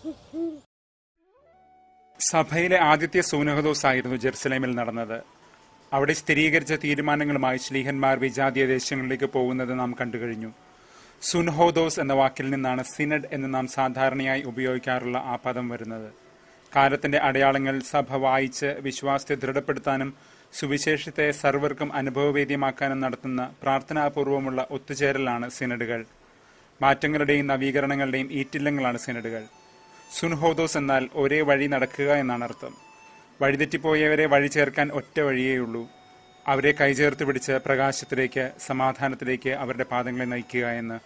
സഭയിലെ ആദ്യത്തെ സൂനഹദോസ് ആയിരുന്നു ജെറുസലേമിൽ നടന്നത് അവിടെ സ്ഥിരീകരിച്ച തീരുമാനങ്ങളുമായി ശ്ലീഹന്മാർ വിജാതീയ ദേശങ്ങളിലേക്ക് പോകുന്നത് നാം കണ്ടുകഴിഞ്ഞു സുൻഹോദോസ് എന്ന വാക്കിൽ നിന്നാണ് സിനഡ് എന്ന് നാം സാധാരണയായി ഉപയോഗിക്കാറുള്ള ആ പദം വരുന്നത് കാലത്തിന്റെ അടയാളങ്ങൾ സഭ വായിച്ച് വിശ്വാസത്തെ ദൃഢപ്പെടുത്താനും സുവിശേഷത്തെ സർവർക്കും അനുഭവവേദ്യമാക്കാനും നടത്തുന്ന പ്രാർത്ഥനാപൂർവമുള്ള ഒത്തുചേരലാണ് സിനഡുകൾ മാറ്റങ്ങളുടെയും നവീകരണങ്ങളുടെയും ഈറ്റില്ലങ്ങളാണ് സിനഡുകൾ സുൻഹോദോസ് എന്നാൽ ഒരേ വഴി നടക്കുക എന്നാണ് അർത്ഥം വഴിതെറ്റിപ്പോയവരെ വഴി ചേർക്കാൻ ഒറ്റ വഴിയേയുള്ളൂ അവരെ കൈചേർത്ത് പിടിച്ച് പ്രകാശത്തിലേക്ക് സമാധാനത്തിലേക്ക് അവരുടെ പാദങ്ങളെ നയിക്കുക എന്ന്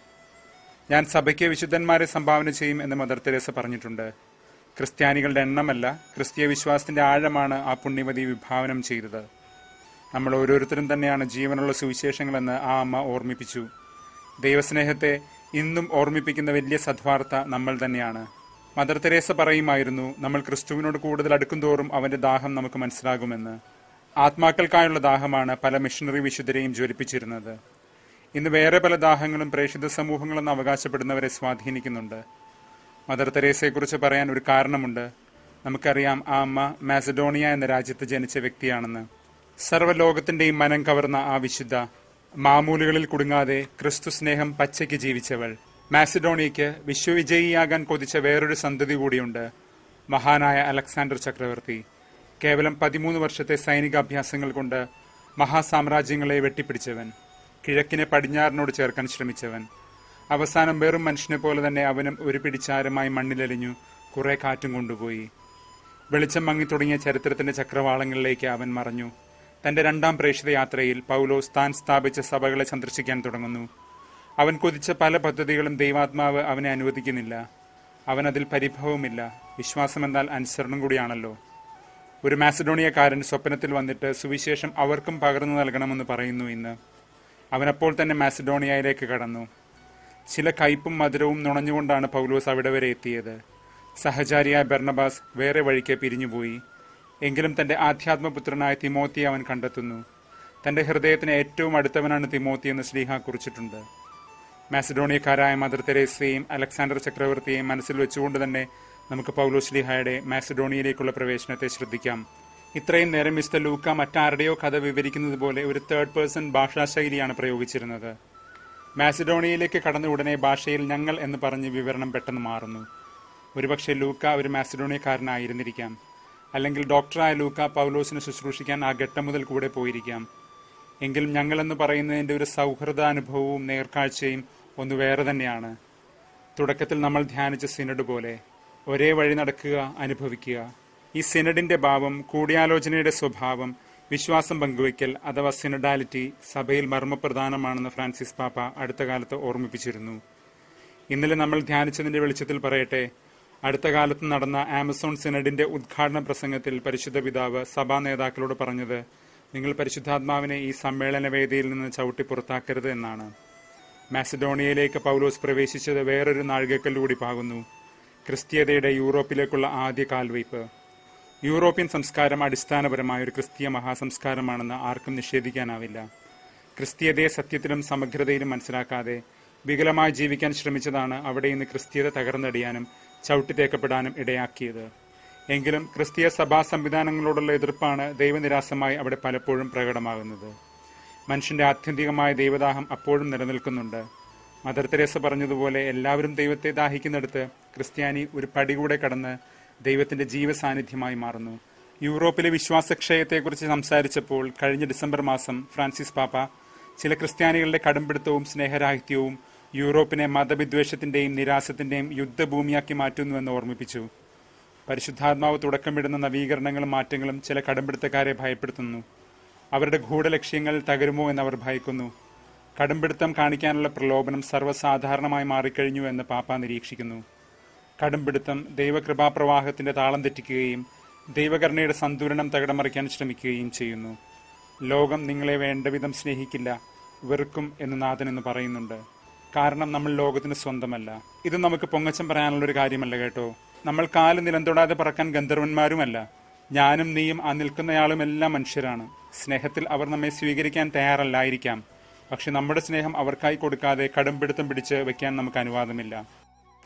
ഞാൻ സഭയ്ക്ക് വിശുദ്ധന്മാരെ സംഭാവന ചെയ്യും എന്ന് മദർ തെരേസ പറഞ്ഞിട്ടുണ്ട് ക്രിസ്ത്യാനികളുടെ എണ്ണമല്ല ക്രിസ്തീയ വിശ്വാസത്തിന്റെ ആഴമാണ് ആ പുണ്യമതി വിഭാവനം ചെയ്തത് നമ്മൾ ഓരോരുത്തരും തന്നെയാണ് ജീവനുള്ള സുവിശേഷങ്ങളെന്ന് ആ അമ്മ ഓർമ്മിപ്പിച്ചു ദൈവസ്നേഹത്തെ ഇന്നും ഓർമ്മിപ്പിക്കുന്ന വലിയ സദ്വാർത്ത നമ്മൾ തന്നെയാണ് മദർ തെരേസ പറയുമായിരുന്നു നമ്മൾ ക്രിസ്തുവിനോട് കൂടുതൽ അടുക്കുംതോറും അവന്റെ ദാഹം നമുക്ക് മനസ്സിലാകുമെന്ന് ആത്മാക്കൾക്കായുള്ള ദാഹമാണ് പല മിഷണറി വിശുദ്ധരെയും ജ്വലിപ്പിച്ചിരുന്നത് ഇന്ന് വേറെ പല ദാഹങ്ങളും പ്രേക്ഷിത സമൂഹങ്ങളെന്ന് അവകാശപ്പെടുന്നവരെ സ്വാധീനിക്കുന്നുണ്ട് മദർ തെരേസയെക്കുറിച്ച് പറയാൻ ഒരു കാരണമുണ്ട് നമുക്കറിയാം ആ അമ്മ മാസഡോണിയ എന്ന രാജ്യത്ത് ജനിച്ച വ്യക്തിയാണെന്ന് സർവ്വലോകത്തിന്റെയും മനം കവർന്ന ആ വിശുദ്ധ മാമൂലുകളിൽ കുടുങ്ങാതെ ക്രിസ്തു സ്നേഹം പച്ചയ്ക്ക് ജീവിച്ചവൾ മാസിഡോണിയയ്ക്ക് വിശ്വവിജയിയാകാൻ കൊതിച്ച വേറൊരു സന്തതി കൂടിയുണ്ട് മഹാനായ അലക്സാണ്ടർ ചക്രവർത്തി കേവലം പതിമൂന്ന് വർഷത്തെ സൈനിക അഭ്യാസങ്ങൾ കൊണ്ട് മഹാസാമ്രാജ്യങ്ങളെ വെട്ടിപ്പിടിച്ചവൻ കിഴക്കിനെ പടിഞ്ഞാറിനോട് ചേർക്കാൻ ശ്രമിച്ചവൻ അവസാനം വെറും മനുഷ്യനെ പോലെ തന്നെ അവനും ഒരു പിടിച്ചാരമായി മണ്ണിലലിഞ്ഞു കുറെ കാറ്റും കൊണ്ടുപോയി വെളിച്ചം മങ്ങിത്തുടങ്ങിയ ചരിത്രത്തിന്റെ ചക്രവാളങ്ങളിലേക്ക് അവൻ മറഞ്ഞു തന്റെ രണ്ടാം പ്രേക്ഷിത യാത്രയിൽ പൗലോസ് താൻ സ്ഥാപിച്ച സഭകളെ സന്ദർശിക്കാൻ തുടങ്ങുന്നു അവൻ കൊതിച്ച പല പദ്ധതികളും ദൈവാത്മാവ് അവനെ അനുവദിക്കുന്നില്ല അവൻ അതിൽ പരിഭവമില്ല വിശ്വാസം എന്നാൽ അനുസരണം കൂടിയാണല്ലോ ഒരു മാസഡോണിയക്കാരൻ സ്വപ്നത്തിൽ വന്നിട്ട് സുവിശേഷം അവർക്കും പകർന്നു നൽകണമെന്ന് പറയുന്നു ഇന്ന് അവനപ്പോൾ തന്നെ മാസഡോണിയയിലേക്ക് കടന്നു ചില കയ്പും മധുരവും നുണഞ്ഞുകൊണ്ടാണ് പൗലോസ് അവിടെ വരെ എത്തിയത് സഹചാരിയായ ബെർണബാസ് വേറെ വഴിക്ക് പിരിഞ്ഞുപോയി എങ്കിലും തന്റെ ആധ്യാത്മപുത്രനായ തിമോത്തിയെ അവൻ കണ്ടെത്തുന്നു തന്റെ ഹൃദയത്തിന് ഏറ്റവും അടുത്തവനാണ് തിമോത്തി എന്ന് ശ്ലീഹ കുറിച്ചിട്ടുണ്ട് മാസഡോണിയക്കാരായ മദർ തെരേസയെയും അലക്സാണ്ടർ ചക്രവർത്തിയെയും മനസ്സിൽ വെച്ചുകൊണ്ട് തന്നെ നമുക്ക് പൗലോ ശ്ലീഹയുടെ മാസഡോണിയയിലേക്കുള്ള പ്രവേശനത്തെ ശ്രദ്ധിക്കാം ഇത്രയും നേരം മിസ്റ്റർ ലൂക്ക മറ്റാരുടെയോ കഥ വിവരിക്കുന്നത് പോലെ ഒരു തേർഡ് പേഴ്സൺ ഭാഷാശൈലിയാണ് പ്രയോഗിച്ചിരുന്നത് മാസിഡോണിയയിലേക്ക് കടന്ന ഉടനെ ഭാഷയിൽ ഞങ്ങൾ എന്ന് പറഞ്ഞ് വിവരണം പെട്ടെന്ന് മാറുന്നു ഒരുപക്ഷെ ലൂക്ക ഒരു മാസിഡോണിയക്കാരനായിരുന്നിരിക്കാം അല്ലെങ്കിൽ ഡോക്ടറായ ലൂക്ക പൗലോസിന് ശുശ്രൂഷിക്കാൻ ആ ഘട്ടം മുതൽ കൂടെ പോയിരിക്കാം എങ്കിലും ഞങ്ങളെന്ന് പറയുന്നതിൻ്റെ ഒരു സൗഹൃദാനുഭവവും നേർക്കാഴ്ചയും ഒന്ന് വേറെ തന്നെയാണ് തുടക്കത്തിൽ നമ്മൾ ധ്യാനിച്ച സിനഡ് പോലെ ഒരേ വഴി നടക്കുക അനുഭവിക്കുക ഈ സിനഡിന്റെ ഭാവം കൂടിയാലോചനയുടെ സ്വഭാവം വിശ്വാസം പങ്കുവയ്ക്കൽ അഥവാ സിനഡാലിറ്റി സഭയിൽ മർമ്മപ്രധാനമാണെന്ന് ഫ്രാൻസിസ് പാപ്പ അടുത്ത കാലത്ത് ഓർമ്മിപ്പിച്ചിരുന്നു ഇന്നലെ നമ്മൾ ധ്യാനിച്ചതിന്റെ വെളിച്ചത്തിൽ പറയട്ടെ അടുത്ത കാലത്ത് നടന്ന ആമസോൺ സിനഡിന്റെ ഉദ്ഘാടന പ്രസംഗത്തിൽ പരിശുദ്ധ പിതാവ് സഭാ നേതാക്കളോട് പറഞ്ഞത് നിങ്ങൾ പരിശുദ്ധാത്മാവിനെ ഈ സമ്മേളന വേദിയിൽ നിന്ന് ചവിട്ടി പുറത്താക്കരുത് എന്നാണ് മാസിഡോണിയയിലേക്ക് പൗലോസ് പ്രവേശിച്ചത് വേറൊരു നാഴികക്കല്ലൂടി പാകുന്നു ക്രിസ്തീയതയുടെ യൂറോപ്പിലേക്കുള്ള ആദ്യ കാൽവയ്പ് യൂറോപ്യൻ സംസ്കാരം അടിസ്ഥാനപരമായ ഒരു ക്രിസ്തീയ മഹാസംസ്കാരമാണെന്ന് ആർക്കും നിഷേധിക്കാനാവില്ല ക്രിസ്തീയതയെ സത്യത്തിലും സമഗ്രതയിലും മനസ്സിലാക്കാതെ വികലമായി ജീവിക്കാൻ ശ്രമിച്ചതാണ് അവിടെ ഇന്ന് ക്രിസ്തീയത തകർന്നടിയാനും ചവിട്ടിത്തേക്കപ്പെടാനും ഇടയാക്കിയത് എങ്കിലും ക്രിസ്തീയ സഭാ സംവിധാനങ്ങളോടുള്ള എതിർപ്പാണ് ദൈവനിരാസമായി അവിടെ പലപ്പോഴും പ്രകടമാകുന്നത് മനുഷ്യന്റെ ആത്യന്തികമായ ദൈവദാഹം അപ്പോഴും നിലനിൽക്കുന്നുണ്ട് മദർ തെരേസ പറഞ്ഞതുപോലെ എല്ലാവരും ദൈവത്തെ ദാഹിക്കുന്നിടത്ത് ക്രിസ്ത്യാനി ഒരു പടി കൂടെ കടന്ന് ദൈവത്തിന്റെ ജീവസാന്നിധ്യമായി മാറുന്നു യൂറോപ്പിലെ വിശ്വാസക്ഷയത്തെക്കുറിച്ച് സംസാരിച്ചപ്പോൾ കഴിഞ്ഞ ഡിസംബർ മാസം ഫ്രാൻസിസ് പാപ്പ ചില ക്രിസ്ത്യാനികളുടെ കടുംപിടുത്തവും സ്നേഹരാഹിത്യവും യൂറോപ്പിനെ മതവിദ്വേഷത്തിന്റെയും നിരാശത്തിന്റെയും യുദ്ധഭൂമിയാക്കി മാറ്റുന്നുവെന്ന് ഓർമ്മിപ്പിച്ചു പരിശുദ്ധാത്മാവ് തുടക്കമിടുന്ന നവീകരണങ്ങളും മാറ്റങ്ങളും ചില കടുംപിടുത്തക്കാരെ ഭയപ്പെടുത്തുന്നു അവരുടെ ഗൂഢലക്ഷ്യങ്ങൾ തകരുമോ എന്ന് അവർ ഭയക്കുന്നു കടുംപിടുത്തം കാണിക്കാനുള്ള പ്രലോഭനം സർവ്വസാധാരണമായി മാറിക്കഴിഞ്ഞു എന്ന് പാപ്പ നിരീക്ഷിക്കുന്നു കടുംപിടുത്തം ദൈവകൃപാപ്രവാഹത്തിന്റെ താളം തെറ്റിക്കുകയും ദൈവകരുണയുടെ സന്തുലനം തകിടമറിക്കാൻ ശ്രമിക്കുകയും ചെയ്യുന്നു ലോകം നിങ്ങളെ വേണ്ടവിധം സ്നേഹിക്കില്ല വെറുക്കും എന്ന് നാഥൻ എന്ന് പറയുന്നുണ്ട് കാരണം നമ്മൾ ലോകത്തിന് സ്വന്തമല്ല ഇത് നമുക്ക് പൊങ്ങച്ചം പറയാനുള്ള ഒരു കാര്യമല്ല കേട്ടോ നമ്മൾ കാല് നിലന്തൊടാതെ പറക്കാൻ ഗന്ധർവന്മാരുമല്ല ഞാനും നീയും ആ നിൽക്കുന്നയാളും എല്ലാം മനുഷ്യരാണ് സ്നേഹത്തിൽ അവർ നമ്മെ സ്വീകരിക്കാൻ തയ്യാറല്ലായിരിക്കാം പക്ഷെ നമ്മുടെ സ്നേഹം അവർക്കായി കൊടുക്കാതെ കടുംപിടുത്തം പിടിച്ച് വെക്കാൻ നമുക്ക് അനുവാദമില്ല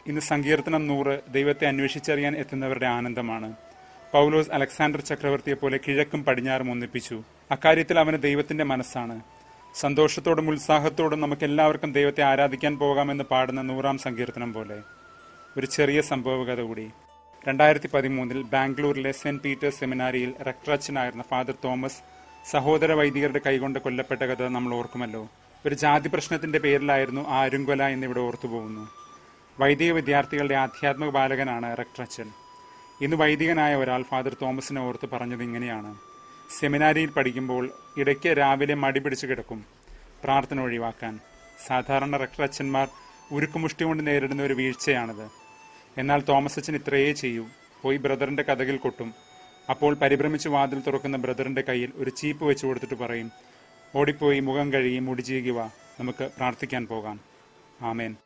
ഇന്ന് സങ്കീർത്തനം നൂറ് ദൈവത്തെ അന്വേഷിച്ചറിയാൻ എത്തുന്നവരുടെ ആനന്ദമാണ് പൗലോസ് അലക്സാണ്ടർ ചക്രവർത്തിയെ പോലെ കിഴക്കും പടിഞ്ഞാറും ഒന്നിപ്പിച്ചു അക്കാര്യത്തിൽ അവന് ദൈവത്തിന്റെ മനസ്സാണ് സന്തോഷത്തോടും ഉത്സാഹത്തോടും നമുക്ക് എല്ലാവർക്കും ദൈവത്തെ ആരാധിക്കാൻ പോകാമെന്ന് പാടുന്ന നൂറാം സങ്കീർത്തനം പോലെ ഒരു ചെറിയ സംഭവകഥ കൂടി രണ്ടായിരത്തി പതിമൂന്നിൽ ബാംഗ്ലൂരിലെ സെന്റ് പീറ്റേഴ്സ് സെമിനാരിയിൽ റക്ടറച്ചനായിരുന്ന ഫാദർ തോമസ് സഹോദര വൈദികരുടെ കൈകൊണ്ട് കൊല്ലപ്പെട്ട കഥ നമ്മൾ ഓർക്കുമല്ലോ ഒരു ജാതി പ്രശ്നത്തിന്റെ പേരിലായിരുന്നു ആ അരുങ്കൊല എന്നിവിടെ ഓർത്തുപോകുന്നു വൈദിക വിദ്യാർത്ഥികളുടെ ആധ്യാത്മിക ബാലകനാണ് റക്ടറച്ചൻ ഇന്ന് വൈദികനായ ഒരാൾ ഫാദർ തോമസിനെ ഓർത്ത് പറഞ്ഞത് ഇങ്ങനെയാണ് സെമിനാരിയിൽ പഠിക്കുമ്പോൾ ഇടയ്ക്ക് രാവിലെ മടി പിടിച്ചു കിടക്കും പ്രാർത്ഥന ഒഴിവാക്കാൻ സാധാരണ റക്ടറച്ചന്മാർ ഉരുക്കുമുഷ്ടി കൊണ്ട് നേരിടുന്ന ഒരു വീഴ്ചയാണിത് എന്നാൽ തോമസ് അച്ഛൻ ഇത്രയേ ചെയ്യൂ പോയി ബ്രദറിന്റെ കഥകിൽ കൊട്ടും അപ്പോൾ പരിഭ്രമിച്ച് വാതിൽ തുറക്കുന്ന ബ്രദറിന്റെ കയ്യിൽ ഒരു ചീപ്പ് വെച്ചു കൊടുത്തിട്ട് പറയും ഓടിപ്പോയി മുഖം കഴുകി മുടി ചീകുക നമുക്ക് പ്രാർത്ഥിക്കാൻ പോകാം ആമേൻ